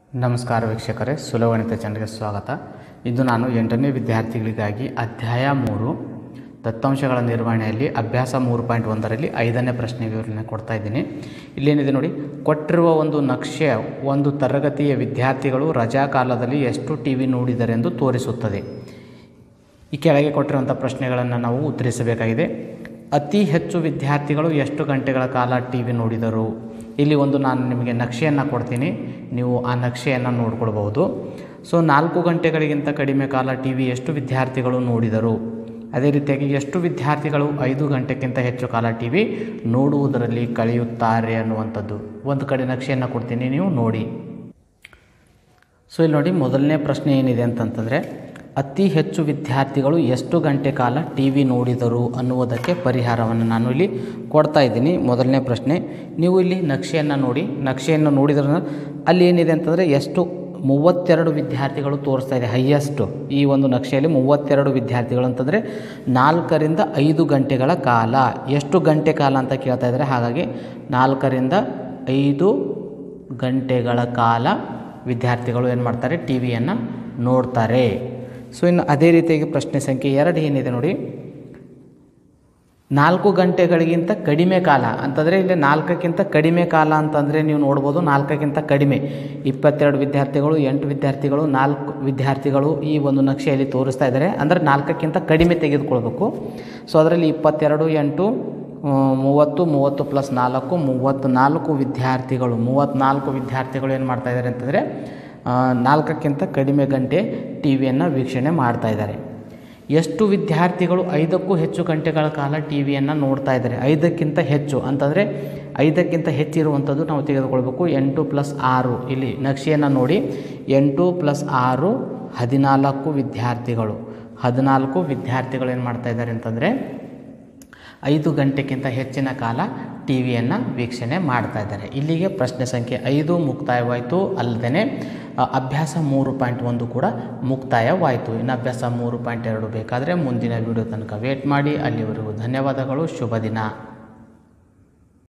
ನಮಸ್ಕಾರ ವೀಕ್ಷಕರೇ ಸುಲಭಗಣಿತ ಚಾನಲ್ಗೆ ಸ್ವಾಗತ ಇಂದು ನಾನು ಎಂಟನೇ ವಿದ್ಯಾರ್ಥಿಗಳಿಗಾಗಿ ಅಧ್ಯಾಯ ಮೂರು ದತ್ತಾಂಶಗಳ ನಿರ್ವಹಣೆಯಲ್ಲಿ ಅಭ್ಯಾಸ ಮೂರು ಪಾಯಿಂಟ್ ಒಂದರಲ್ಲಿ ಐದನೇ ಪ್ರಶ್ನೆ ವಿವರಣೆ ಕೊಡ್ತಾ ಇದ್ದೀನಿ ಇಲ್ಲೇನಿದೆ ನೋಡಿ ಕೊಟ್ಟಿರುವ ಒಂದು ನಕ್ಷೆ ಒಂದು ತರಗತಿಯ ವಿದ್ಯಾರ್ಥಿಗಳು ರಜಾ ಕಾಲದಲ್ಲಿ ಎಷ್ಟು ಟಿ ವಿ ನೋಡಿದರೆಂದು ತೋರಿಸುತ್ತದೆ ಈ ಕೆಳಗೆ ಕೊಟ್ಟಿರುವಂಥ ಪ್ರಶ್ನೆಗಳನ್ನು ನಾವು ಉತ್ತರಿಸಬೇಕಾಗಿದೆ ಅತಿ ಹೆಚ್ಚು ವಿದ್ಯಾರ್ಥಿಗಳು ಎಷ್ಟು ಗಂಟೆಗಳ ಕಾಲ ಟಿ ವಿ ನೋಡಿದರು ಇಲ್ಲಿ ಒಂದು ನಾನು ನಿಮಗೆ ನಕ್ಷೆಯನ್ನು ಕೊಡ್ತೀನಿ ನೀವು ಆ ನಕ್ಷೆಯನ್ನು ನೋಡ್ಕೊಳ್ಬಹುದು ಸೊ ನಾಲ್ಕು ಗಂಟೆಗಳಿಗಿಂತ ಕಡಿಮೆ ಕಾಲ ಟಿ ವಿ ಎಷ್ಟು ವಿದ್ಯಾರ್ಥಿಗಳು ನೋಡಿದರು ಅದೇ ರೀತಿಯಾಗಿ ಎಷ್ಟು ವಿದ್ಯಾರ್ಥಿಗಳು ಐದು ಗಂಟೆಗಿಂತ ಹೆಚ್ಚು ಕಾಲ ಟಿ ವಿ ನೋಡುವುದರಲ್ಲಿ ಕಳೆಯುತ್ತಾರೆ ಅನ್ನುವಂಥದ್ದು ಒಂದು ಕಡೆ ನಕ್ಷೆಯನ್ನು ಕೊಡ್ತೀನಿ ನೀವು ನೋಡಿ ಸೊ ಇಲ್ಲಿ ನೋಡಿ ಮೊದಲನೇ ಪ್ರಶ್ನೆ ಏನಿದೆ ಅಂತಂತಂದರೆ ಅತಿ ಹೆಚ್ಚು ವಿದ್ಯಾರ್ಥಿಗಳು ಎಷ್ಟು ಗಂಟೆ ಕಾಲ ಟಿ ವಿ ನೋಡಿದರು ಅನ್ನುವುದಕ್ಕೆ ಪರಿಹಾರವನ್ನು ನಾನು ಇಲ್ಲಿ ಕೊಡ್ತಾ ಇದ್ದೀನಿ ಮೊದಲನೇ ಪ್ರಶ್ನೆ ನೀವು ಇಲ್ಲಿ ನಕ್ಷೆಯನ್ನು ನೋಡಿ ನಕ್ಷೆಯನ್ನು ನೋಡಿದ್ರೆ ಅಲ್ಲಿ ಏನಿದೆ ಅಂತಂದರೆ ಎಷ್ಟು ಮೂವತ್ತೆರಡು ವಿದ್ಯಾರ್ಥಿಗಳು ತೋರಿಸ್ತಾ ಇದೆ ಹೈಯೆಸ್ಟು ಈ ಒಂದು ನಕ್ಷೆಯಲ್ಲಿ ಮೂವತ್ತೆರಡು ವಿದ್ಯಾರ್ಥಿಗಳು ಅಂತಂದರೆ ನಾಲ್ಕರಿಂದ ಐದು ಗಂಟೆಗಳ ಕಾಲ ಎಷ್ಟು ಗಂಟೆ ಕಾಲ ಅಂತ ಕೇಳ್ತಾ ಇದ್ದಾರೆ ಹಾಗಾಗಿ ನಾಲ್ಕರಿಂದ ಐದು ಗಂಟೆಗಳ ಕಾಲ ವಿದ್ಯಾರ್ಥಿಗಳು ಏನು ಮಾಡ್ತಾರೆ ಟಿ ವಿಯನ್ನು ನೋಡ್ತಾರೆ ಸೊ ಇನ್ನು ಅದೇ ರೀತಿಯಾಗಿ ಪ್ರಶ್ನೆ ಸಂಖ್ಯೆ ಎರಡು ಏನಿದೆ ನೋಡಿ ನಾಲ್ಕು ಗಂಟೆಗಳಿಗಿಂತ ಕಡಿಮೆ ಕಾಲ ಅಂತಂದರೆ ಇಲ್ಲಿ ನಾಲ್ಕಕ್ಕಿಂತ ಕಡಿಮೆ ಕಾಲ ಅಂತಂದರೆ ನೀವು ನೋಡ್ಬೋದು ನಾಲ್ಕಕ್ಕಿಂತ ಕಡಿಮೆ ಇಪ್ಪತ್ತೆರಡು ವಿದ್ಯಾರ್ಥಿಗಳು ಎಂಟು ವಿದ್ಯಾರ್ಥಿಗಳು ನಾಲ್ಕು ವಿದ್ಯಾರ್ಥಿಗಳು ಈ ಒಂದು ನಕ್ಷೆಯಲ್ಲಿ ತೋರಿಸ್ತಾ ಇದ್ದಾರೆ ಅಂದರೆ ನಾಲ್ಕಕ್ಕಿಂತ ಕಡಿಮೆ ತೆಗೆದುಕೊಳ್ಬೇಕು ಸೊ ಅದರಲ್ಲಿ ಇಪ್ಪತ್ತೆರಡು ಎಂಟು ಆ, ಮೂವತ್ತು ಮೂವತ್ತು ಪ್ಲಸ್ ನಾಲ್ಕು ಮೂವತ್ತ್ನಾಲ್ಕು ವಿದ್ಯಾರ್ಥಿಗಳು ಮೂವತ್ತ್ನಾಲ್ಕು ವಿದ್ಯಾರ್ಥಿಗಳು ಏನು ಮಾಡ್ತಾ ಇದ್ದಾರೆ ಅಂತಂದರೆ ಆ, ನಾಲ್ಕಕ್ಕಿಂತ ಕಡಿಮೆ ಗಂಟೆ ಟಿ ವಿಯನ್ನು ವೀಕ್ಷಣೆ ಮಾಡ್ತಾ ಇದ್ದಾರೆ ಎಷ್ಟು ವಿದ್ಯಾರ್ಥಿಗಳು ಐದಕ್ಕೂ ಹೆಚ್ಚು ಗಂಟೆಗಳ ಕಾಲ ಟಿ ವಿಯನ್ನು ನೋಡ್ತಾ ಇದ್ದಾರೆ ಐದಕ್ಕಿಂತ ಹೆಚ್ಚು ಅಂತಂದರೆ ಐದಕ್ಕಿಂತ ಹೆಚ್ಚಿರುವಂಥದ್ದು ನಾವು ತೆಗೆದುಕೊಳ್ಬೇಕು ಎಂಟು ಪ್ಲಸ್ ಆರು ಇಲ್ಲಿ ನಕ್ಷೆಯನ್ನು ನೋಡಿ ಎಂಟು ಪ್ಲಸ್ ಆರು ಹದಿನಾಲ್ಕು ವಿದ್ಯಾರ್ಥಿಗಳು ಹದಿನಾಲ್ಕು ವಿದ್ಯಾರ್ಥಿಗಳು ಏನು ಮಾಡ್ತಾ ಇದ್ದಾರೆ ಅಂತಂದರೆ ಐದು ಗಂಟೆಗಿಂತ ಹೆಚ್ಚಿನ ಕಾಲ ಟಿ ವಿಯನ್ನು ವೀಕ್ಷಣೆ ಮಾಡ್ತಾ ಇದ್ದಾರೆ ಇಲ್ಲಿಗೆ ಪ್ರಶ್ನೆ ಸಂಖ್ಯೆ ಐದು ಮುಕ್ತಾಯವಾಯಿತು ಅಲ್ಲದೆ ಅಭ್ಯಾಸ ಮೂರು ಪಾಯಿಂಟ್ ಒಂದು ಕೂಡ ಮುಕ್ತಾಯವಾಯಿತು ಇನ್ನು ಅಭ್ಯಾಸ ಮೂರು ಪಾಯಿಂಟ್ ಎರಡು ಬೇಕಾದರೆ ಮುಂದಿನ ವಿಡಿಯೋ ತನಕ ವೇಟ್ ಮಾಡಿ ಅಲ್ಲಿವರೆಗೂ ಧನ್ಯವಾದಗಳು ಶುಭ ದಿನ